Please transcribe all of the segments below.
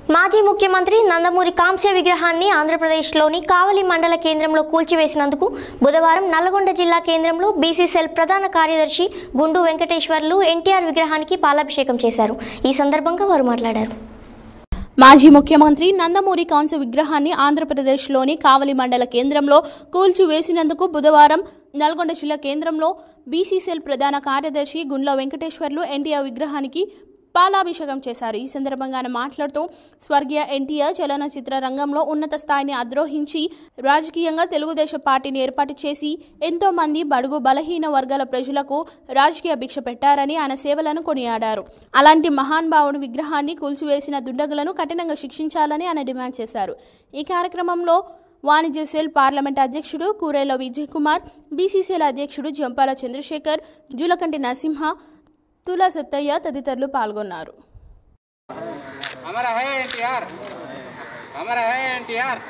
మాజీ ముఖ్యమంత్రి నందమూరి కాంస్య విగ్రహాన్ని ఆంధ్రప్రదేశ్లోని కావలి మండల కేంద్రంలో కూల్చివేసినందుకు బుధవారం నల్గొండ జిల్లా కేంద్రంలో బీసీసీఎల్ ప్రధాన కార్యదర్శి గుండు వెంకటేశ్వర్లు ఎన్టీఆర్ విగ్రహానికి పాలాభిషేకం చేశారు ఈ సందర్భంగా వారు మాట్లాడారు మాజీ ముఖ్యమంత్రి నందమూరి కాంస్య విగ్రహాన్ని ఆంధ్రప్రదేశ్లోని కావలి మండల కేంద్రంలో కూల్చివేసినందుకు బుధవారం నల్గొండ జిల్లా కేంద్రంలో బీసీసీఎల్ ప్రధాన కార్యదర్శి గుండ్ల వెంకటేశ్వర్లు ఎన్టీఆర్ విగ్రహానికి పాలాభిషేకం చేశారు ఈ సందర్భంగా ఆయన మాట్లాడుతూ స్వర్గీయ ఎన్టీఆర్ చలనచిత్ర రంగంలో ఉన్నత స్థాయిని అద్రోహించి రాజకీయంగా తెలుగుదేశం పార్టీని ఏర్పాటు చేసి ఎంతో మంది బడుగు బలహీన వర్గాల ప్రజలకు రాజకీయ భిక్ష పెట్టారని ఆయన సేవలను కొనియాడారు అలాంటి మహానుభావుడి విగ్రహాన్ని కూల్చివేసిన దుండగులను కఠినంగా శిక్షించాలని ఆయన డిమాండ్ చేశారు ఈ కార్యక్రమంలో వాణిజ్య సెల్ పార్లమెంట్ అధ్యక్షుడు కూరేల విజయ్ కుమార్ బీసీసీఎల్ అధ్యక్షుడు జంపాల చంద్రశేఖర్ జూలకంటి నరసింహ తులా సత్తయ్య తదితరులు పాల్గొన్నారు हमारा है एनटीआर हमारा है एनटीआर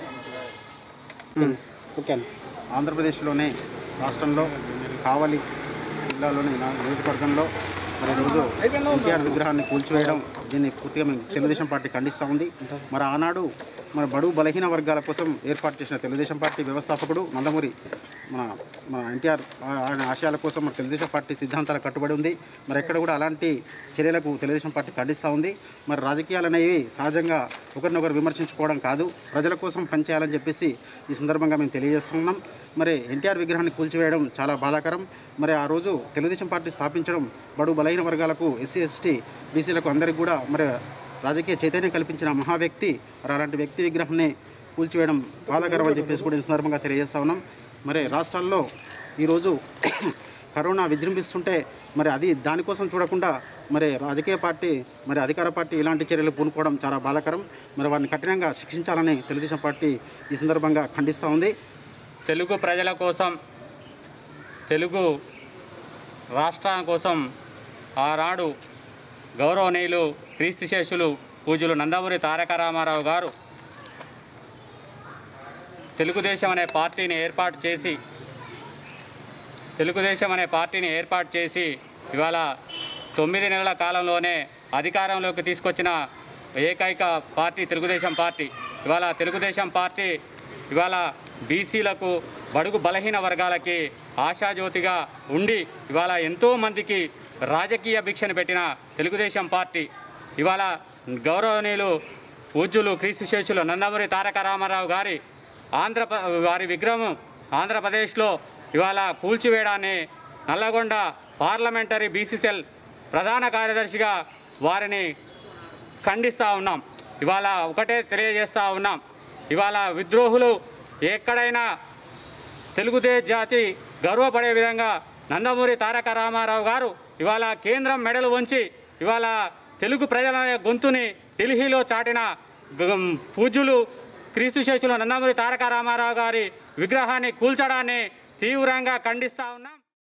ఓకే ఆంధ్రప్రదేశ్లోనే రాష్ట్రంలో కావలి జిల్లాలోని నా నియోజకవర్గంలో మరి రోజు ఎన్టీఆర్ విగ్రహాన్ని కూల్చివేయడం దీన్ని పూర్తిగా మేము తెలుగుదేశం పార్టీ ఖండిస్తూ ఉంది మరి ఆనాడు మన బడుగు బలహీన వర్గాల కోసం ఏర్పాటు చేసిన తెలుగుదేశం పార్టీ వ్యవస్థాపకుడు నందమూరి మన మన ఎన్టీఆర్ ఆయన ఆశయాల కోసం మన తెలుగుదేశం పార్టీ సిద్ధాంతాలకు కట్టుబడి ఉంది మరి ఎక్కడ కూడా అలాంటి చర్యలకు తెలుగుదేశం పార్టీ ఖండిస్తూ ఉంది మరి రాజకీయాలు అనేవి సహజంగా ఒకరినొకరు విమర్శించుకోవడం కాదు ప్రజల కోసం పనిచేయాలని చెప్పేసి ఈ సందర్భంగా మేము తెలియజేస్తున్నాం మరి ఎన్టీఆర్ విగ్రహాన్ని కూల్చివేయడం చాలా బాధాకరం మరి ఆ రోజు తెలుగుదేశం పార్టీ స్థాపించడం బడు బలహీన వర్గాలకు ఎస్సీ ఎస్టీ బీసీలకు అందరికీ కూడా మరి రాజకీయ చైతన్యం కల్పించిన మహా వ్యక్తి మరి అలాంటి వ్యక్తి విగ్రహాన్ని కూల్చివేయడం బాధాకరం అని చెప్పేసి కూడా ఈ సందర్భంగా తెలియజేస్తా ఉన్నాం మరి రాష్ట్రాల్లో ఈరోజు కరోనా విజృంభిస్తుంటే మరి అది దానికోసం చూడకుండా మరి రాజకీయ పార్టీ మరి అధికార పార్టీ ఇలాంటి చర్యలు పూనుకోవడం చాలా బాధాకరం మరి వారిని కఠినంగా శిక్షించాలని తెలుగుదేశం పార్టీ ఈ సందర్భంగా ఖండిస్తూ ఉంది తెలుగు ప్రజల కోసం తెలుగు రాష్ట్రం కోసం ఆనాడు గౌరవనీయులు క్రీస్తు శేషులు పూజలు నందమూరి తారక రామారావు గారు తెలుగుదేశం అనే పార్టీని ఏర్పాటు చేసి తెలుగుదేశం అనే పార్టీని ఏర్పాటు చేసి ఇవాళ తొమ్మిది నెలల కాలంలోనే అధికారంలోకి తీసుకొచ్చిన ఏకైక పార్టీ తెలుగుదేశం పార్టీ ఇవాళ తెలుగుదేశం పార్టీ ఇవాళ బీసీలకు బడుగు బలహీన వర్గాలకి ఆశాజ్యోతిగా ఉండి ఇవాళ ఎంతోమందికి రాజకీయ భిక్షను పెట్టిన తెలుగుదేశం పార్టీ ఇవాళ గౌరవనీయులు పూజ్యులు క్రీస్తు శేషులు నందమూరి తారక రామారావు గారి ఆంధ్ర వారి విగ్రహం ఆంధ్రప్రదేశ్లో ఇవాళ కూల్చివేయడాన్ని నల్లగొండ పార్లమెంటరీ బీసీసీఎల్ ప్రధాన కార్యదర్శిగా వారిని ఖండిస్తూ ఉన్నాం ఇవాళ ఒకటే తెలియజేస్తూ ఉన్నాం ఇవాళ విద్రోహులు ఎక్కడైనా తెలుగుదే జాతి గర్వపడే విధంగా నందమూరి తారక రామారావు గారు ఇవాళ కేంద్రం మెడలు వంచి ఇవాళ తెలుగు ప్రజల గొంతుని ఢిల్లీలో చాటిన గ- పూజ్యులు క్రీస్తు శేషులు నందమూరి తారక రామారావు గారి విగ్రహాన్ని కూల్చడాన్ని తీవ్రంగా ఖండిస్తూ ఉన్నాం